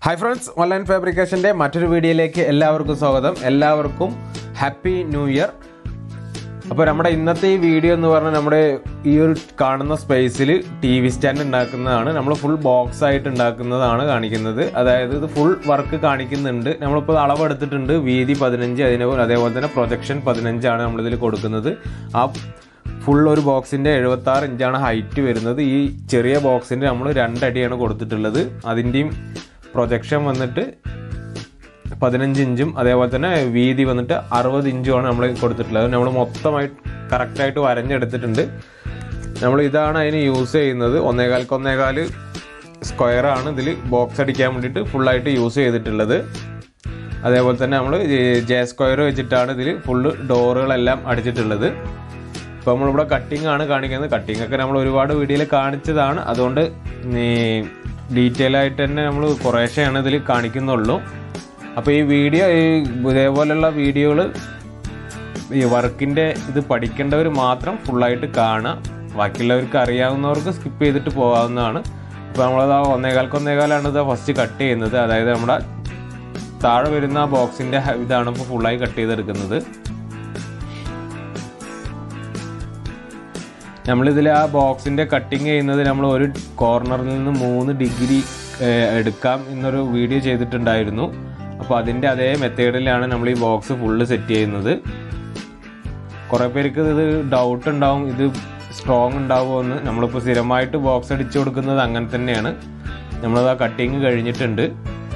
hi friends online ഫാബ്രിക്കേഷൻ്റെ മറ്റൊരു വീഡിയോയിലേക്ക് എല്ലാവർക്കും സ്വാഗതം എല്ലാവർക്കും ഹാപ്പി ന്യൂ ഇയർ അപ്പോൾ നമ്മുടെ ഇന്നത്തെ ഈ വീഡിയോ എന്ന് പറഞ്ഞാൽ നമ്മുടെ ഈ ഒരു കാണുന്ന സ്പേസിൽ ടി വി സ്റ്റാൻഡ് ഉണ്ടാക്കുന്നതാണ് നമ്മൾ ഫുൾ ബോക്സ് ആയിട്ട് ഉണ്ടാക്കുന്നതാണ് കാണിക്കുന്നത് അതായത് ഇത് ഫുൾ വർക്ക് കാണിക്കുന്നുണ്ട് നമ്മളിപ്പോൾ അളവെടുത്തിട്ടുണ്ട് വീതി പതിനഞ്ച് അതിനേപോലെ അതേപോലെ തന്നെ പ്രൊജക്ഷൻ പതിനഞ്ചാണ് നമ്മളിതിൽ കൊടുക്കുന്നത് ആ ഫുൾ ഒരു ബോക്സിൻ്റെ എഴുപത്തി ആറ് ഇഞ്ചാണ് ഹൈറ്റ് വരുന്നത് ഈ ചെറിയ ബോക്സിൻ്റെ നമ്മൾ രണ്ടടിയാണ് കൊടുത്തിട്ടുള്ളത് അതിൻ്റെയും പ്രൊജക്ഷൻ വന്നിട്ട് പതിനഞ്ച് ഇഞ്ചും അതേപോലെ തന്നെ വീതി വന്നിട്ട് അറുപത് ഇഞ്ചുമാണ് നമ്മൾ കൊടുത്തിട്ടുള്ളത് നമ്മൾ മൊത്തമായിട്ട് കറക്റ്റായിട്ട് വരഞ്ഞെടുത്തിട്ടുണ്ട് നമ്മൾ ഇതാണ് അതിന് യൂസ് ചെയ്യുന്നത് ഒന്നേകാൽക്ക് ഒന്നേകാല് സ്ക്വയർ ആണ് ഇതിൽ ബോക്സ് അടിക്കാൻ വേണ്ടിയിട്ട് ഫുള്ളായിട്ട് യൂസ് ചെയ്തിട്ടുള്ളത് അതേപോലെ തന്നെ നമ്മൾ ജെ സ്ക്വയർ വെച്ചിട്ടാണ് ഇതിൽ ഫുള്ള് ഡോറുകളെല്ലാം അടിച്ചിട്ടുള്ളത് ഇപ്പോൾ നമ്മളിവിടെ കട്ടിംഗ് ആണ് കാണിക്കുന്നത് കട്ടിംഗ് ഒക്കെ നമ്മൾ ഒരുപാട് വീഡിയോയിൽ കാണിച്ചതാണ് അതുകൊണ്ട് ഡീറ്റെയിൽ ആയിട്ട് തന്നെ നമ്മൾ കുറേശ്ശെയാണ് ഇതിൽ കാണിക്കുന്നുള്ളൂ അപ്പോൾ ഈ വീഡിയോ ഈ ഇതേപോലെയുള്ള വീഡിയോകൾ ഈ വർക്കിൻ്റെ ഇത് പഠിക്കേണ്ടവർ മാത്രം ഫുള്ളായിട്ട് കാണുക ബാക്കിയുള്ളവർക്ക് അറിയാവുന്നവർക്ക് സ്കിപ്പ് ചെയ്തിട്ട് പോകാവുന്നതാണ് അപ്പോൾ നമ്മളത് ആ ഒന്നേകാൽക്ക് ഒന്നേകാലാണ് ഇത് ഫസ്റ്റ് കട്ട് ചെയ്യുന്നത് അതായത് നമ്മുടെ താഴെ വരുന്ന ബോക്സിൻ്റെ ഇതാണ് ഇപ്പോൾ ഫുള്ളായി കട്ട് ചെയ്തെടുക്കുന്നത് നമ്മളിതിൽ ആ ബോക്സിൻ്റെ കട്ടിങ് ചെയ്യുന്നത് നമ്മൾ ഒരു കോർണറിൽ നിന്ന് മൂന്ന് ഡിഗ്രി എടുക്കാം എന്നൊരു വീഡിയോ ചെയ്തിട്ടുണ്ടായിരുന്നു അപ്പോൾ അതിൻ്റെ അതേ മെത്തേഡിലാണ് നമ്മൾ ഈ ബോക്സ് ഫുള്ള് സെറ്റ് ചെയ്യുന്നത് കുറേ പേർക്ക് ഇത് ഡൗട്ട് ഉണ്ടാവും ഇത് സ്ട്രോങ് ഉണ്ടാവുമോ എന്ന് നമ്മളിപ്പോൾ സ്ഥിരമായിട്ട് ബോക്സ് അടിച്ചു കൊടുക്കുന്നത് അങ്ങനെ തന്നെയാണ് നമ്മളത് ആ കട്ടിങ് കഴിഞ്ഞിട്ടുണ്ട്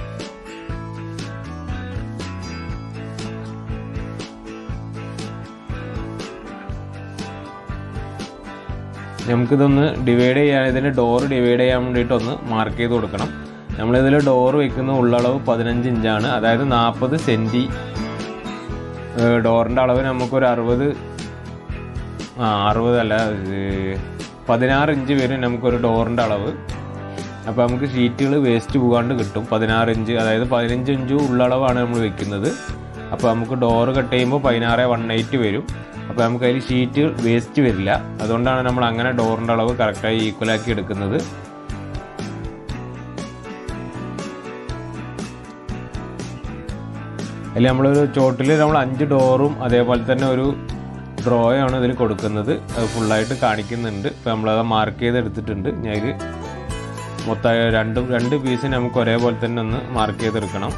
നമുക്കിതൊന്ന് ഡിവൈഡ് ചെയ്യാൻ ഇതിൻ്റെ ഡോറ് ഡിവൈഡ് ചെയ്യാൻ വേണ്ടിയിട്ട് ഒന്ന് മാർക്ക് ചെയ്ത് കൊടുക്കണം നമ്മളിതിൽ ഡോറ് വെക്കുന്ന ഉള്ളളവ് പതിനഞ്ച് ഇഞ്ചാണ് അതായത് നാൽപ്പത് സെൻറ്റി ഡോറിൻ്റെ അളവ് നമുക്കൊരു അറുപത് ആ അറുപത് അല്ല പതിനാറ് ഇഞ്ച് വരും നമുക്കൊരു ഡോറിൻ്റെ അളവ് അപ്പോൾ നമുക്ക് ഷീറ്റുകൾ വേസ്റ്റ് പോകാണ്ട് കിട്ടും പതിനാറ് ഇഞ്ച് അതായത് പതിനഞ്ച് ഇഞ്ച് ഉള്ളളവാണ് നമ്മൾ വെക്കുന്നത് അപ്പോൾ നമുക്ക് ഡോറ് കട്ട് ചെയ്യുമ്പോൾ പതിനാറ് വൺ എയ്റ്റ് വരും അപ്പോൾ നമുക്ക് അതിൽ ഷീറ്റ് വേസ്റ്റ് വരില്ല അതുകൊണ്ടാണ് നമ്മൾ അങ്ങനെ ഡോറിൻ്റെ അളവ് കറക്റ്റായി ഈക്വലാക്കി എടുക്കുന്നത് അതിൽ നമ്മളൊരു ചോട്ടിൽ നമ്മൾ അഞ്ച് ഡോറും അതേപോലെ തന്നെ ഒരു ഡ്രോയാണ് ഇതിൽ കൊടുക്കുന്നത് അത് ഫുള്ളായിട്ട് കാണിക്കുന്നുണ്ട് ഇപ്പോൾ നമ്മളത് മാർക്ക് ചെയ്ത് എടുത്തിട്ടുണ്ട് ഞാൻ ഇത് മൊത്തം രണ്ടും രണ്ട് പീസ് നമുക്ക് ഒരേപോലെ തന്നെ ഒന്ന് മാർക്ക് ചെയ്തെടുക്കണം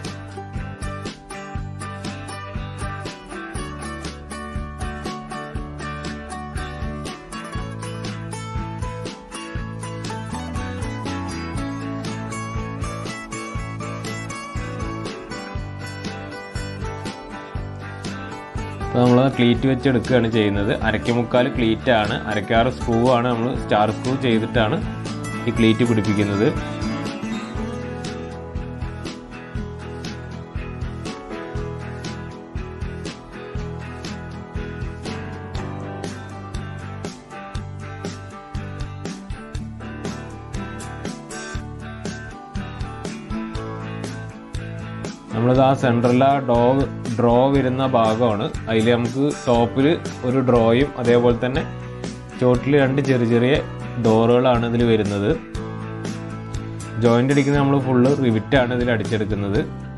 അപ്പോൾ നമ്മൾ ക്ലീറ്റ് വെച്ച് എടുക്കുകയാണ് ചെയ്യുന്നത് അരയ്ക്കമുക്കാൽ ക്ലീറ്റ് ആണ് അരക്കാറ് സ്ക്രൂ ആണ് നമ്മൾ സ്റ്റാർ സ്ക്രൂ ചെയ്തിട്ടാണ് ഈ ക്ലീറ്റ് പിടിപ്പിക്കുന്നത് നമ്മളത് ആ സെൻട്രലിൽ ആ ഡോ ഡ്രോ വരുന്ന ഭാഗമാണ് അതിൽ നമുക്ക് ടോപ്പിൽ ഒരു ഡ്രോയും അതേപോലെ തന്നെ ചോട്ടിൽ രണ്ട് ചെറിയ ചെറിയ ഡോറുകളാണ് ഇതിൽ വരുന്നത് ജോയിൻ്റ് അടിക്കുന്നത് നമ്മൾ ഫുള്ള് റിവിറ്റാണ് ഇതിൽ അടിച്ചെടുക്കുന്നത്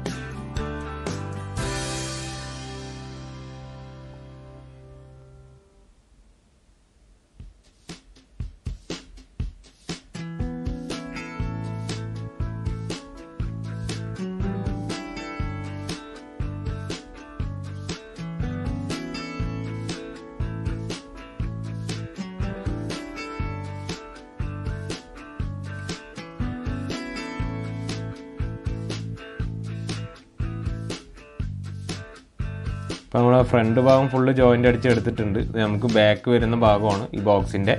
അപ്പോൾ നമ്മൾ ഫ്രണ്ട് ഭാഗം ഫുള്ള് ജോയിൻ്റ് അടിച്ച് എടുത്തിട്ടുണ്ട് ഇത് നമുക്ക് ബാക്ക് വരുന്ന ഭാഗമാണ് ഈ ബോക്സിൻ്റെ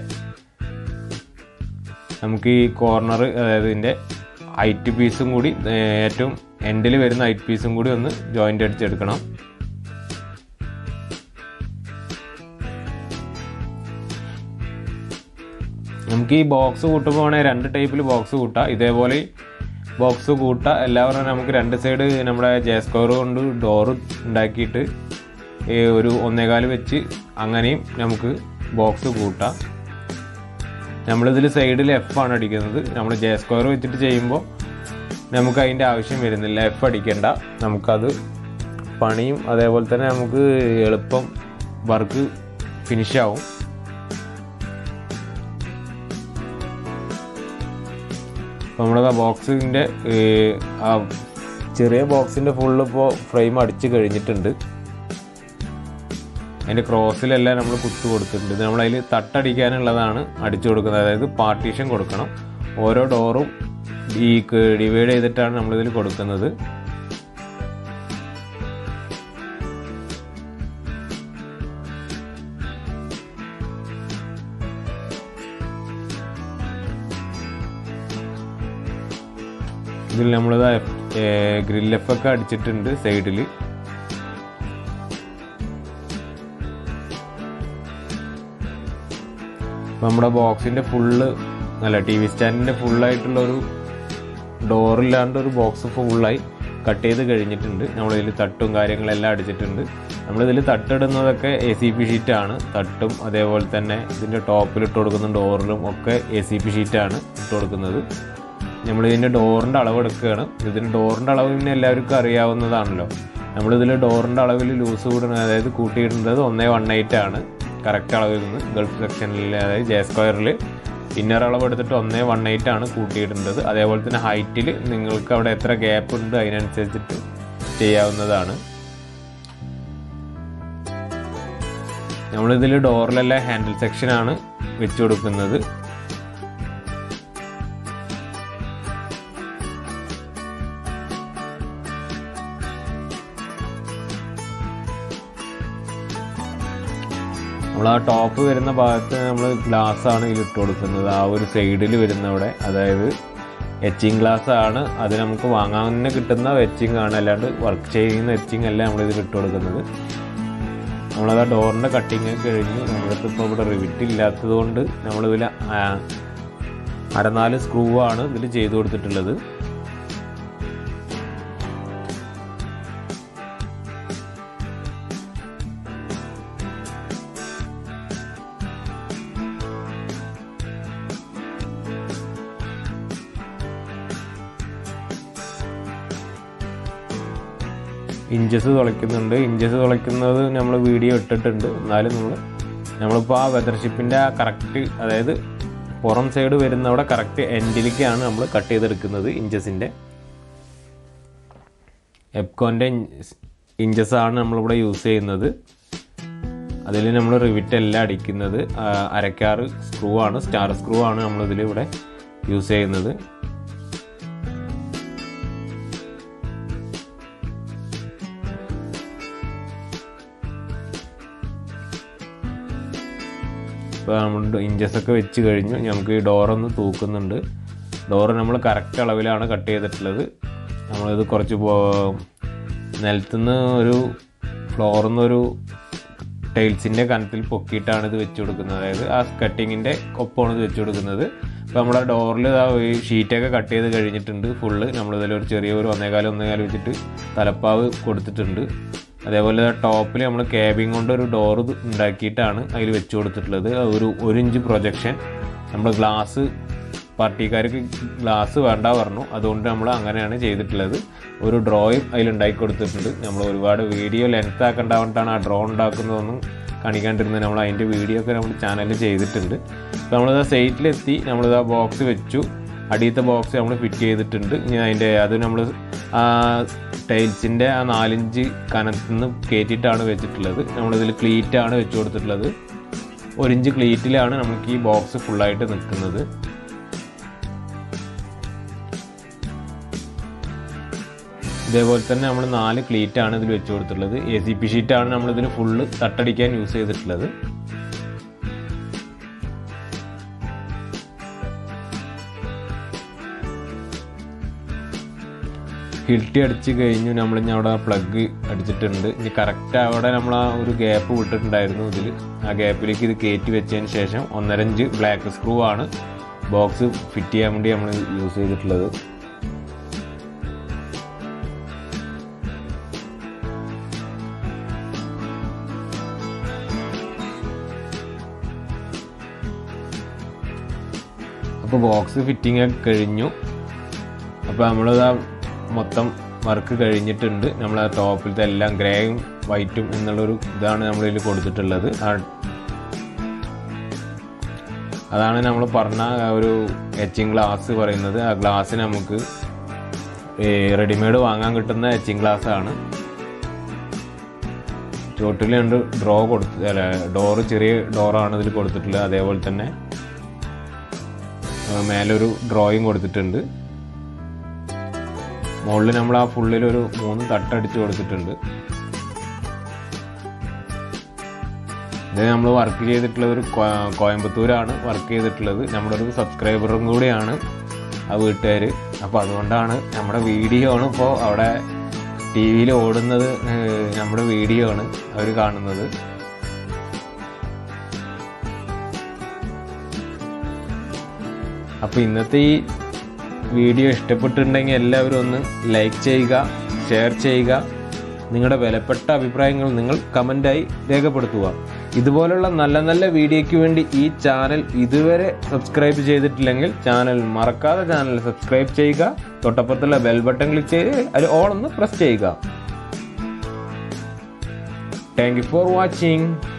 നമുക്ക് ഈ കോർണർ അതായത് ഇതിൻ്റെ ഹൈറ്റ് പീസും കൂടി ഏറ്റവും എൻഡിൽ വരുന്ന ഹൈറ്റ് പീസും കൂടി ഒന്ന് ജോയിൻ്റ് അടിച്ചെടുക്കണം നമുക്ക് ഈ ബോക്സ് കൂട്ടുമ്പോൾ വേണമെങ്കിൽ രണ്ട് ടൈപ്പിൽ ബോക്സ് കൂട്ടാം ഇതേപോലെ ബോക്സ് കൂട്ടുക എല്ലാവരും നമുക്ക് രണ്ട് സൈഡ് നമ്മുടെ ജെ സ്ക്വയർ കൊണ്ട് ഡോറ് ഉണ്ടാക്കിയിട്ട് ഒരു ഒന്നേകാല് വെച്ച് അങ്ങനെയും നമുക്ക് ബോക്സ് കൂട്ടാം നമ്മളിതിൽ സൈഡിൽ എഫ് ആണ് അടിക്കുന്നത് നമ്മൾ ജെ സ്ക്വയർ വെച്ചിട്ട് ചെയ്യുമ്പോൾ നമുക്ക് അതിൻ്റെ ആവശ്യം വരുന്നില്ല എഫ് അടിക്കേണ്ട നമുക്കത് പണിയും അതേപോലെ തന്നെ നമുക്ക് എളുപ്പം വർക്ക് ഫിനിഷ് ആവും അപ്പോൾ നമ്മുടെ ബോക്സിൻ്റെ ആ ചെറിയ ബോക്സിൻ്റെ ഫുള്ള് ഇപ്പോൾ ഫ്രെയിം അടിച്ച് കഴിഞ്ഞിട്ടുണ്ട് അതിൻ്റെ ക്രോസിലെല്ലാം നമ്മൾ കുത്തു കൊടുത്തിട്ടുണ്ട് ഇത് നമ്മളതിൽ തട്ടടിക്കാനുള്ളതാണ് അടിച്ചു കൊടുക്കുന്നത് അതായത് പാർട്ടീഷൻ കൊടുക്കണം ഓരോ ഡോറും ഈ ഡിവൈഡ് ചെയ്തിട്ടാണ് നമ്മളിതിൽ കൊടുക്കുന്നത് ഇതിൽ നമ്മളിത് ഗ്രില്ലഫൊക്കെ അടിച്ചിട്ടുണ്ട് സൈഡിൽ നമ്മുടെ ബോക്സിൻ്റെ ഫുള്ള് അല്ല ടി വി സ്റ്റാൻഡിൻ്റെ ഫുള്ളായിട്ടുള്ള ഒരു ഡോറില്ലാണ്ട് ഒരു ബോക്സ് ഫുള്ളായി കട്ട് ചെയ്ത് കഴിഞ്ഞിട്ടുണ്ട് നമ്മളിതിൽ തട്ടും കാര്യങ്ങളെല്ലാം അടിച്ചിട്ടുണ്ട് നമ്മളിതിൽ തട്ടിടുന്നതൊക്കെ എ സി പി ഷീറ്റാണ് തട്ടും അതേപോലെ തന്നെ ഇതിൻ്റെ ടോപ്പിൽ ഇട്ട് കൊടുക്കുന്ന ഡോറിലും ഒക്കെ എ സി പി ഷീറ്റാണ് ഇട്ട് കൊടുക്കുന്നത് നമ്മളിതിൻ്റെ ഡോറിൻ്റെ അളവ് എടുക്കുകയാണ് ഇതിൻ്റെ ഡോറിൻ്റെ അളവ് പിന്നെ എല്ലാവർക്കും അറിയാവുന്നതാണല്ലോ നമ്മളിതിൽ ഡോറിൻ്റെ അളവിൽ ലൂസ് കൂടുന്നത് അതായത് കൂട്ടിയിടുന്നത് ഒന്നേ വൺ എയ്റ്റ് ആണ് കറക്റ്റ് അളവിൽ നിന്ന് ഗൾഫ് സെക്ഷനിൽ അതായത് ജെ സ്ക്വയറിൽ ഇന്നർ അളവ് എടുത്തിട്ട് ഒന്നേ വൺ എയ്റ്റ് ആണ് കൂട്ടിയിടേണ്ടത് അതേപോലെ തന്നെ ഹൈറ്റിൽ നിങ്ങൾക്ക് അവിടെ എത്ര ഗ്യാപ്പ് ഉണ്ട് അതിനനുസരിച്ചിട്ട് ചെയ്യാവുന്നതാണ് നമ്മളിതിൽ ഡോറിലെല്ലാം ഹാൻഡിൽ സെക്ഷനാണ് വെച്ച് കൊടുക്കുന്നത് നമ്മൾ ആ ടോപ്പ് വരുന്ന ഭാഗത്ത് നമ്മൾ ഗ്ലാസ് ആണ് ഇതിൽ ഇട്ട് കൊടുക്കുന്നത് ആ ഒരു സൈഡിൽ വരുന്നവിടെ അതായത് എച്ചിങ് ഗ്ലാസ് ആണ് അത് നമുക്ക് വാങ്ങാൻ തന്നെ കിട്ടുന്ന എച്ചിങ് ആണ് അല്ലാണ്ട് വർക്ക് ചെയ്യുന്ന എച്ചിങ് അല്ല നമ്മൾ ഇതിൽ ഇട്ട് കൊടുക്കുന്നത് നമ്മളത് ആ ഡോറിൻ്റെ കട്ടിങ് കഴിഞ്ഞ് നമ്മളിപ്പോൾ ഇപ്പോൾ ഇവിടെ റിവിറ്റ് ഇല്ലാത്തത് കൊണ്ട് നമ്മളിതിൽ അരനാല് സ്ക്രൂ ആണ് ഇതിൽ ചെയ്ത് കൊടുത്തിട്ടുള്ളത് ഇഞ്ചസ് തുളയ്ക്കുന്നുണ്ട് ഇഞ്ചസ് തുളയ്ക്കുന്നത് നമ്മൾ വീഡിയോ ഇട്ടിട്ടുണ്ട് എന്നാലും നമ്മൾ നമ്മളിപ്പോൾ ആ വെതർഷിപ്പിൻ്റെ ആ കറക്റ്റ് അതായത് പുറം സൈഡ് വരുന്നവിടെ കറക്റ്റ് എൻഡിലേക്കാണ് നമ്മൾ കട്ട് ചെയ്തെടുക്കുന്നത് ഇഞ്ചസിൻ്റെ എപ്കോൻ്റെ ഇഞ്ചസ് ആണ് നമ്മളിവിടെ യൂസ് ചെയ്യുന്നത് അതിൽ നമ്മൾ റിവിറ്റ് എല്ലാം അടിക്കുന്നത് ആ, അരക്കാറ് സ്ക്രൂ ആണ് സ്റ്റാർ സ്ക്രൂ ആണ് നമ്മളിതിൽ ഇവിടെ യൂസ് ചെയ്യുന്നത് ഇപ്പോൾ നമ്മൾ ഇഞ്ചസ് ഒക്കെ വെച്ച് കഴിഞ്ഞു നമുക്ക് ഈ ഡോറൊന്ന് തൂക്കുന്നുണ്ട് ഡോറ് നമ്മൾ കറക്റ്റ് അളവിലാണ് കട്ട് ചെയ്തിട്ടുള്ളത് നമ്മളിത് കുറച്ച് പോ നിലത്തുനിന്ന് ഒരു ഫ്ലോറിൽ നിന്നൊരു ടൈൽസിൻ്റെ കനത്തിൽ പൊക്കിയിട്ടാണ് ഇത് വെച്ച് കൊടുക്കുന്നത് അതായത് ആ കട്ടിങ്ങിൻ്റെ ഒപ്പമാണ് ഇത് വെച്ച് കൊടുക്കുന്നത് അപ്പോൾ നമ്മുടെ ഡോറിൽ ഈ ഷീറ്റൊക്കെ കട്ട് ചെയ്ത് കഴിഞ്ഞിട്ടുണ്ട് ഫുള്ള് നമ്മളിതിൽ ഒരു ചെറിയ ഒരു ഒന്നേകാലം ഒന്നേകാലം വെച്ചിട്ട് തലപ്പാവ് കൊടുത്തിട്ടുണ്ട് അതേപോലെ ടോപ്പിൽ നമ്മൾ ക്യാബിങ് കൊണ്ട് ഒരു ഡോർ ഉണ്ടാക്കിയിട്ടാണ് അതിൽ വെച്ച് കൊടുത്തിട്ടുള്ളത് ഒരു ഒരു ഇഞ്ച് പ്രൊജക്ഷൻ നമ്മൾ ഗ്ലാസ് പാർട്ടിക്കാർക്ക് ഗ്ലാസ് വേണ്ട പറഞ്ഞു അതുകൊണ്ട് നമ്മൾ അങ്ങനെയാണ് ചെയ്തിട്ടുള്ളത് ഒരു ഡ്രോയും അതിൽ ഉണ്ടാക്കി കൊടുത്തിട്ടുണ്ട് നമ്മൾ ഒരുപാട് വീഡിയോ ലെങ്ത് ആക്കേണ്ട വേണ്ടിയിട്ടാണ് ആ ഡ്രോ ഉണ്ടാക്കുന്നതൊന്നും കാണിക്കാണ്ടിരുന്നത് നമ്മൾ അതിൻ്റെ വീഡിയോ ഒക്കെ നമ്മൾ ചാനലിൽ ചെയ്തിട്ടുണ്ട് അപ്പോൾ നമ്മളിത് സൈറ്റിലെത്തി നമ്മളിത് ആ ബോക്സ് വെച്ചു അടിയത്തെ ബോക്സ് നമ്മൾ ഫിറ്റ് ചെയ്തിട്ടുണ്ട് ഇനി അതിൻ്റെ അത് നമ്മൾ ആ ടൈൽസിൻ്റെ ആ നാലിഞ്ച് കനത്തിൽ നിന്ന് കയറ്റിയിട്ടാണ് വെച്ചിട്ടുള്ളത് നമ്മളിതിൽ ക്ലീറ്റാണ് വെച്ച് കൊടുത്തിട്ടുള്ളത് ഒരു ഇഞ്ച് ക്ലീറ്റിലാണ് നമുക്ക് ഈ ബോക്സ് ഫുള്ളായിട്ട് നിൽക്കുന്നത് ഇതേപോലെ തന്നെ നമ്മൾ നാല് ക്ലീറ്റ് ആണ് ഇതിൽ വെച്ച് കൊടുത്തിട്ടുള്ളത് എ സി പി ഷീറ്റാണ് നമ്മളിതിൽ ഫുള്ള് തട്ടടിക്കാൻ യൂസ് ചെയ്തിട്ടുള്ളത് ഹിൽട്ടി അടിച്ച് കഴിഞ്ഞു നമ്മൾ ഇനി അവിടെ പ്ലഗ് അടിച്ചിട്ടുണ്ട് ഇനി കറക്റ്റ് അവിടെ നമ്മൾ ആ ഒരു ഗ്യാപ്പ് വിട്ടിട്ടുണ്ടായിരുന്നു ഇതിൽ ആ ഗ്യാപ്പിലേക്ക് ഇത് കയറ്റി വെച്ചതിന് ശേഷം ഒന്നര ഇഞ്ച് ബ്ലാക്ക് സ്ക്രൂ ആണ് ബോക്സ് ഫിറ്റ് ചെയ്യാൻ വേണ്ടി നമ്മൾ യൂസ് ചെയ്തിട്ടുള്ളത് അപ്പോൾ ബോക്സ് ഫിറ്റിംഗ് ഒക്കെ കഴിഞ്ഞു അപ്പോൾ നമ്മളിതാ മൊത്തം വർക്ക് കഴിഞ്ഞിട്ടുണ്ട് നമ്മൾ ആ ടോപ്പിലത്തെ എല്ലാം ഗ്രേയും വൈറ്റും എന്നുള്ളൊരു ഇതാണ് നമ്മളിതിൽ കൊടുത്തിട്ടുള്ളത് ആ അതാണ് നമ്മൾ പറഞ്ഞ ആ ഒരു എച്ചിങ് ഗ്ലാസ് പറയുന്നത് ആ ഗ്ലാസ് നമുക്ക് റെഡിമെയ്ഡ് വാങ്ങാൻ കിട്ടുന്ന എച്ചിങ് ഗ്ലാസ് ആണ് ചോട്ടിൽ രണ്ട് ഡ്രോ കൊടുത്ത് അല്ല ഡോറ് ചെറിയ ഡോറാണ് ഇതിൽ കൊടുത്തിട്ടുള്ളത് അതേപോലെ തന്നെ ആ, മേലൊരു ഡ്രോയിങ് കൊടുത്തിട്ടുണ്ട് മുകളിൽ നമ്മൾ ആ ഫുള്ളിൽ ഒരു മൂന്ന് തട്ടടിച്ച് കൊടുത്തിട്ടുണ്ട് ഇത് നമ്മൾ വർക്ക് ചെയ്തിട്ടുള്ളത് ഒരു കോ- കോയമ്പത്തൂരാണ് വർക്ക് ചെയ്തിട്ടുള്ളത് നമ്മുടെ ഒരു സബ്സ്ക്രൈബറും കൂടിയാണ് ആ വീട്ടുകാർ അപ്പോൾ അതുകൊണ്ടാണ് നമ്മുടെ വീഡിയോ ആണ് ഇപ്പോൾ അവിടെ ടി വിയിൽ ഓടുന്നത് ഏഹ്, നമ്മുടെ വീഡിയോ ആണ് അവർ കാണുന്നത് അപ്പോൾ ഇന്നത്തെ ഈ വീഡിയോ ഇഷ്ടപ്പെട്ടിട്ടുണ്ടെങ്കിൽ എല്ലാവരും ഒന്ന് ലൈക്ക് ചെയ്യുക ഷെയർ ചെയ്യുക നിങ്ങളുടെ വിലപ്പെട്ട അഭിപ്രായങ്ങൾ നിങ്ങൾ കമൻ്റായി രേഖപ്പെടുത്തുക ഇതുപോലുള്ള നല്ല നല്ല വീഡിയോയ്ക്ക് വേണ്ടി ഈ ചാനൽ ഇതുവരെ സബ്സ്ക്രൈബ് ചെയ്തിട്ടില്ലെങ്കിൽ ചാനൽ മറക്കാതെ ചാനൽ സബ്സ്ക്രൈബ് ചെയ്യുക തൊട്ടപ്പുറത്തുള്ള ബെൽ ബട്ടൺ ക്ലിക്ക് ചെയ്ത് അതിൽ ഓൾ ഒന്ന് പ്രസ് ചെയ്യുക താങ്ക് യു ഫോർ വാച്ചിങ്